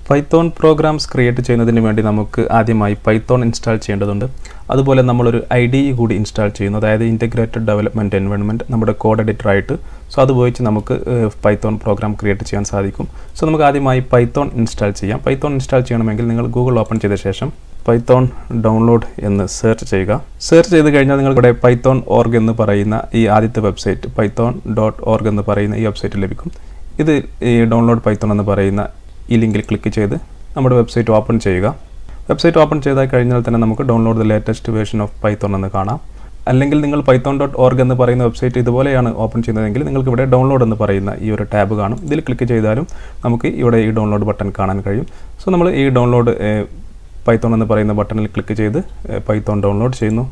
Python programmes create ചെയ്യുന്നതിന് വേണ്ടി നമുക്ക് ആദ്യമായി പൈത്തോൺ ഇൻസ്റ്റാൾ ചെയ്യേണ്ടതുണ്ട് അതുപോലെ നമ്മളൊരു ഐ ഡി കൂടി ഇൻസ്റ്റാൾ ചെയ്യുന്നു അതായത് ഇൻറ്റഗ്രേറ്റഡ് ഡെവലപ്മെൻറ്റ് എൻവയോൺമെൻറ്റ് നമ്മുടെ കോഡ് എഡിറ്ററായിട്ട് സോ അത് ഉപയോഗിച്ച് നമുക്ക് പൈത്തോൺ പ്രോഗ്രാം ക്രിയേറ്റ് ചെയ്യാൻ സാധിക്കും സോ നമുക്ക് ആദ്യമായി പൈത്തോൺ ഇൻസ്റ്റാൾ ചെയ്യാം പൈത്തോൺ ഇൻസ്റ്റാൾ ചെയ്യണമെങ്കിൽ നിങ്ങൾ ഗൂഗിൾ ഓപ്പൺ ചെയ്ത ശേഷം പൈത്തോൺ ഡൗൺലോഡ് എന്ന് സെർച്ച് ചെയ്യുക സെർച്ച് ചെയ്ത് കഴിഞ്ഞാൽ നിങ്ങൾ ഇവിടെ പൈത്തോൺ ഓർഗ് എന്ന് പറയുന്ന ഈ ആദ്യത്തെ വെബ്സൈറ്റ് പൈത്തോൺ ഡോട്ട് ഓർഗ് എന്ന് പറയുന്ന ഈ വെബ്സൈറ്റ് ലഭിക്കും ഇത് ഈ ഡൗൺലോഡ് പൈത്തോൺ എന്ന് പറയുന്ന ഈ ലിങ്കിൽ ക്ലിക്ക് ചെയ്ത് നമ്മുടെ വെബ്സൈറ്റ് ഓപ്പൺ ചെയ്യുക വെബ്സൈറ്റ് ഓപ്പൺ ചെയ്താൽ കഴിഞ്ഞാൽ തന്നെ നമുക്ക് download the latest version of Python എന്ന് കാണാം അല്ലെങ്കിൽ നിങ്ങൾ പൈത്തോൺ ഡോട്ട് ഓർഗ് എന്ന് പറയുന്ന വെബ്സൈറ്റ് ഇതുപോലെയാണ് ഓപ്പൺ ചെയ്യുന്നതെങ്കിൽ നിങ്ങൾക്ക് ഇവിടെ ഡൗൺലോഡ് എന്ന് പറയുന്ന ഈ ഒരു ടാബ് കാണും ഇതിൽ ക്ലിക്ക് ചെയ്താലും നമുക്ക് ഇവിടെ ഈ ഡൗൺലോഡ് ബട്ടൺ കാണാൻ കഴിയും സോ നമ്മൾ ഈ ഡൗൺലോഡ് പൈത്തോൺ എന്ന് പറയുന്ന ബട്ടണിൽ ക്ലിക്ക് ചെയ്ത് പൈത്തോൺ ഡൗൺലോഡ് ചെയ്യുന്നു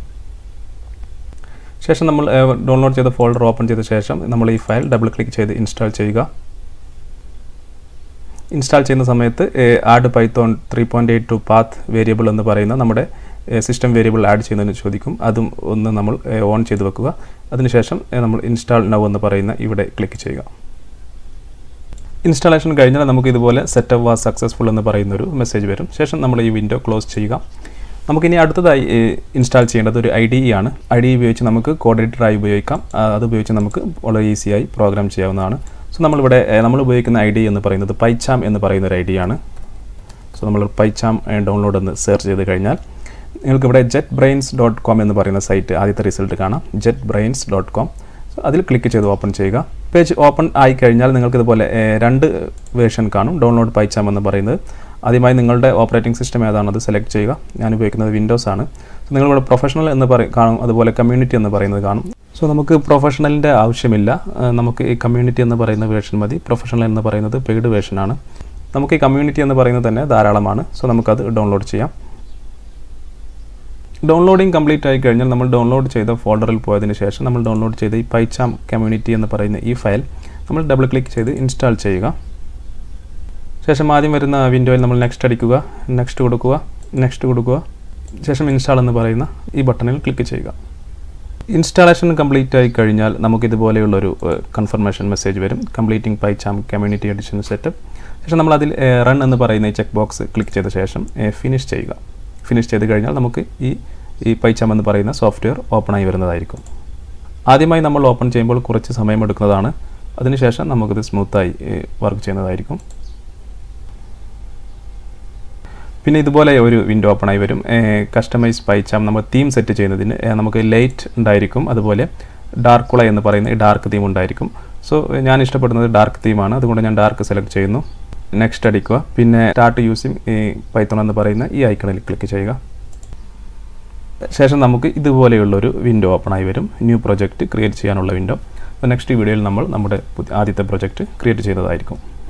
ശേഷം നമ്മൾ ഡൗൺലോഡ് ചെയ്ത ഫോൾഡർ ഓപ്പൺ ചെയ്ത ശേഷം നമ്മൾ ഈ ഫയൽ ഡബിൾ ക്ലിക്ക് ചെയ്ത് ഇൻസ്റ്റാൾ ചെയ്യുക ഇൻസ്റ്റാൾ ചെയ്യുന്ന സമയത്ത് add Python three point eight to path variable എന്ന് പറയുന്ന നമ്മുടെ സിസ്റ്റം വേരിയബിൾ ആഡ് ചെയ്യുന്നതിന് ചോദിക്കും അതും ഒന്ന് നമ്മൾ ഓൺ ചെയ്ത് വെക്കുക അതിനുശേഷം നമ്മൾ ഇൻസ്റ്റാൾ നൗ എന്ന് പറയുന്ന ഇവിടെ ക്ലിക്ക് ചെയ്യുക ഇൻസ്റ്റാളേഷൻ കഴിഞ്ഞാൽ നമുക്ക് ഇതുപോലെ സെറ്റപ്പ് വാസ് സക്സസ്ഫുൾ എന്ന് പറയുന്ന ഒരു മെസ്സേജ് വരും ശേഷം നമ്മൾ ഈ വിൻഡോ ക്ലോസ് ചെയ്യുക നമുക്കിനി അടുത്തതായി ഇൻസ്റ്റാൾ ചെയ്യേണ്ടത് ഒരു ഐ ഡി ആണ് ഐ ഡി ഉപയോഗിച്ച് നമുക്ക് കോഡ് എഡിറ്ററായി ഉപയോഗിക്കാം അത് ഉപയോഗിച്ച് നമുക്ക് വളരെ ഈസിയായി പ്രോഗ്രാം ചെയ്യാവുന്നതാണ് സോ നമ്മളിവിടെ നമ്മൾ ഉപയോഗിക്കുന്ന ഐ ഡി എന്ന് പറയുന്നത് പൈച്ചാം എന്ന് പറയുന്ന ഒരു ഐ ഡി ആണ് സോ നമ്മൾ പൈച്ചാം ഡൗൺലോഡ് എന്ന് സെർച്ച് ചെയ്ത് കഴിഞ്ഞാൽ നിങ്ങൾക്ക് ഇവിടെ ജെറ്റ് ബ്രെയിൻസ് ഡോട്ട് കോം എന്ന് പറയുന്ന സൈറ്റ് ആദ്യത്തെ റിസൾട്ട് കാണാം JetBrains dot com so അതിൽ ക്ലിക്ക് ചെയ്ത് ഓപ്പൺ ചെയ്യുക പേജ് ഓപ്പൺ ആയി കഴിഞ്ഞാൽ നിങ്ങൾക്ക് ഇതുപോലെ രണ്ട് വേർഷൻ കാണും ഡൗൺലോഡ് പൈച്ചാം എന്ന് പറയുന്നത് ആദ്യമായി നിങ്ങളുടെ ഓപ്പറേറ്റിംഗ് സിസ്റ്റം ഏതാണ് അത് സെലക്ട് ചെയ്യുക ഞാൻ ഉപയോഗിക്കുന്നത് വിൻഡോസ് ആണ് സോ നിങ്ങളിവിടെ പ്രൊഫഷണൽ എന്ന് പറയും കാണും അതുപോലെ കമ്മ്യൂണിറ്റി എന്ന് പറയുന്നത് കാണും സോ നമുക്ക് പ്രൊഫഷണലിൻ്റെ ആവശ്യമില്ല നമുക്ക് ഈ കമ്മ്യൂണിറ്റി എന്ന് പറയുന്ന വേർഷൻ മതി പ്രൊഫഷണൽ എന്ന് പറയുന്നത് പെയ്ഡ് വേർഷനാണ് നമുക്ക് ഈ കമ്മ്യൂണിറ്റി എന്ന് പറയുന്നത് തന്നെ ധാരാളമാണ് സോ നമുക്കത് ഡൗൺലോഡ് ചെയ്യാം ഡൗൺലോഡിങ് കംപ്ലീറ്റ് ആയി കഴിഞ്ഞാൽ നമ്മൾ ഡൗൺലോഡ് ചെയ്ത ഫോൾഡറിൽ പോയതിന് ശേഷം നമ്മൾ ഡൗൺലോഡ് ചെയ്ത ഈ പൈച്ചാം കമ്മ്യൂണിറ്റി എന്ന് പറയുന്ന ഈ ഫയൽ നമ്മൾ ഡബിൾ ക്ലിക്ക് ചെയ്ത് ഇൻസ്റ്റാൾ ചെയ്യുക ശേഷം ആദ്യം വരുന്ന വിൻഡോയിൽ നമ്മൾ നെക്സ്റ്റ് അടിക്കുക നെക്സ്റ്റ് കൊടുക്കുക നെക്സ്റ്റ് കൊടുക്കുക ശേഷം ഇൻസ്റ്റാൾ എന്ന് പറയുന്ന ഈ ബട്ടണിൽ ക്ലിക്ക് ചെയ്യുക ഇൻസ്റ്റാളേഷൻ കംപ്ലീറ്റ് ആയി കഴിഞ്ഞാൽ നമുക്കിതുപോലെയുള്ളൊരു കൺഫർമേഷൻ മെസ്സേജ് വരും completing PyCharm community edition setup ശേഷം നമ്മൾ അതിൽ റൺ എന്ന് പറയുന്ന ഈ ചെക്ക് ബോക്സ് ക്ലിക്ക് ചെയ്ത ശേഷം ഫിനിഷ് ചെയ്യുക ഫിനിഷ് ചെയ്ത് കഴിഞ്ഞാൽ നമുക്ക് ഈ ഈ പൈച്ചാം എന്ന് പറയുന്ന സോഫ്റ്റ്വെയർ ഓപ്പണായി വരുന്നതായിരിക്കും ആദ്യമായി നമ്മൾ ഓപ്പൺ ചെയ്യുമ്പോൾ കുറച്ച് സമയമെടുക്കുന്നതാണ് അതിനുശേഷം നമുക്കിത് സ്മൂത്തായി വർക്ക് ചെയ്യുന്നതായിരിക്കും പിന്നെ ഇതുപോലെ ഒരു വിൻഡോ ഓപ്പൺ ആയി വരും കസ്റ്റമൈസ് പൈച്ചാം നമ്മൾ തീം സെറ്റ് ചെയ്യുന്നതിന് നമുക്ക് ലൈറ്റ് ഉണ്ടായിരിക്കും അതുപോലെ ഡാർക്കുള എന്ന് പറയുന്ന ഈ ഡാർക്ക് തീം ഉണ്ടായിരിക്കും സോ ഞാൻ ഇഷ്ടപ്പെടുന്നത് ഡാർക്ക് തീമാണ് അതുകൊണ്ട് ഞാൻ ഡാർക്ക് സെലക്ട് ചെയ്യുന്നു നെക്സ്റ്റ് അടിക്കുക പിന്നെ സ്റ്റാർട്ട് യൂസിങ് ഈ പൈത്തോൺ എന്ന് പറയുന്ന ഈ ഐക്കണിൽ ക്ലിക്ക് ചെയ്യുക ശേഷം നമുക്ക് ഇതുപോലെയുള്ളൊരു വിൻഡോ ഓപ്പൺ ആയി വരും ന്യൂ പ്രൊജക്റ്റ് ക്രിയേറ്റ് ചെയ്യാനുള്ള വിൻഡോ നെക്സ്റ്റ് വീഡിയോയിൽ നമ്മൾ നമ്മുടെ ആദ്യത്തെ പ്രൊജക്റ്റ് ക്രിയേറ്റ് ചെയ്യുന്നതായിരിക്കും